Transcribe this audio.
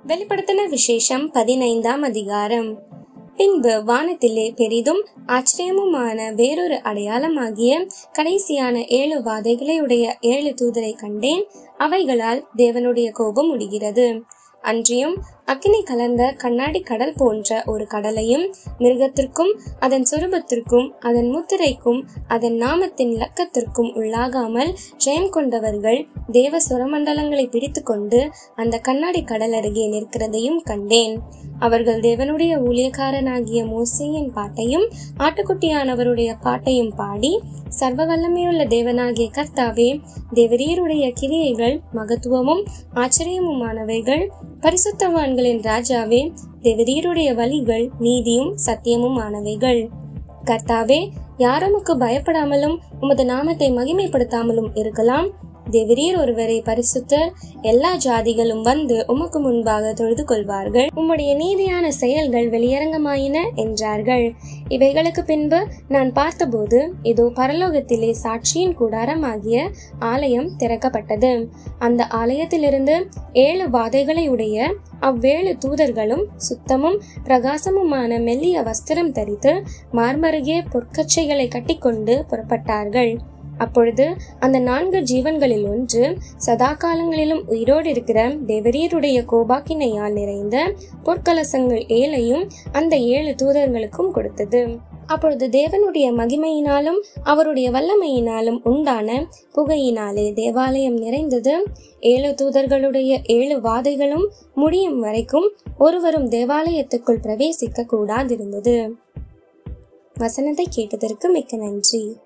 வெளிப்படுத்தின விசேஷம் பதினைந்தாம் அதிகாரம் பின்பு வானத்திலே பெரிதும் ஆச்சரியமுமான வேறொரு அடையாளமாகிய கடைசியான ஏழு வாதைகளையுடைய ஏழு தூதரை கண்டேன் அவைகளால் தேவனுடைய கோபம் முடிகிறது அன்றியும் அக்கினி கலந்த கண்ணாடி கடல் போன்ற ஒரு கடலையும் மிருகத்திற்கும் அதன் சொரூபத்திற்கும் அதன் முத்திரைக்கும் அதன் நாமத்தின் இலக்கத்திற்கும் உள்ளாகாமல் ஜெயம் கொண்டவர்கள் தேவ சுரமண்டலங்களை பிடித்துக்கொண்டு அந்த கண்ணாடி கடல் அருகே நிற்கிறதையும் கண்டேன் அவர்கள் தேவனுடைய ஊழியக்காரனாகிய மோசேயின் பாட்டையும் ஆட்டுக்குட்டியானவருடைய பாட்டையும் பாடி சர்வ வல்லமையுள்ள தேவனாகிய கர்த்தாவே தேவரீருடைய கிரியைகள் மகத்துவமும் ஆச்சரியமுமானவைகள் பரிசுத்தவான்களின் ராஜாவே தேவரீருடைய வழிகள் நீதியும் சத்தியமும் ஆனவைகள் கர்த்தாவே யாருமுக்கு பயப்படாமலும் உமது நாமத்தை மகிமைப்படுத்தாமலும் இருக்கலாம் தேவரீர் ஒருவரை பரிசுத்தர் எல்லா ஜாதிகளும் வந்து உமக்கு முன்பாக தொழுது கொள்வார்கள் உம்முடைய நீதியான செயல்கள் வெளியரங்கமாயின என்றார்கள் இவைகளுக்கு பின்பு நான் பார்த்தபோது இதோ பரலோகத்திலே சாட்சியின் கூடாரமாகிய ஆலயம் திறக்கப்பட்டது அந்த ஆலயத்திலிருந்து ஏழு வாதைகளை உடைய அவ்வேழு தூதர்களும் சுத்தமும் பிரகாசமுமான மெல்லிய வஸ்திரம் தரித்து மார்மருகே பொற்கச்சைகளை கட்டிக்கொண்டு புறப்பட்டார்கள் அப்பொழுது அந்த நான்கு ஜீவன்களில் ஒன்று சதா காலங்களிலும் உயிரோடு இருக்கிற தேவரீருடைய கோபாக்கினையால் நிறைந்த பொற்கலசங்கள் ஏழையும் அந்த ஏழு தூதர்களுக்கும் கொடுத்தது அப்பொழுது தேவனுடைய மகிமையினாலும் அவருடைய வல்லமையினாலும் உண்டான புகையினாலே தேவாலயம் நிறைந்தது ஏழு தூதர்களுடைய ஏழு வாதைகளும் முடியும் வரைக்கும் ஒருவரும் தேவாலயத்துக்குள் பிரவேசிக்க கூடாதிருந்தது வசனத்தை கேட்டதற்கு மிக்க நன்றி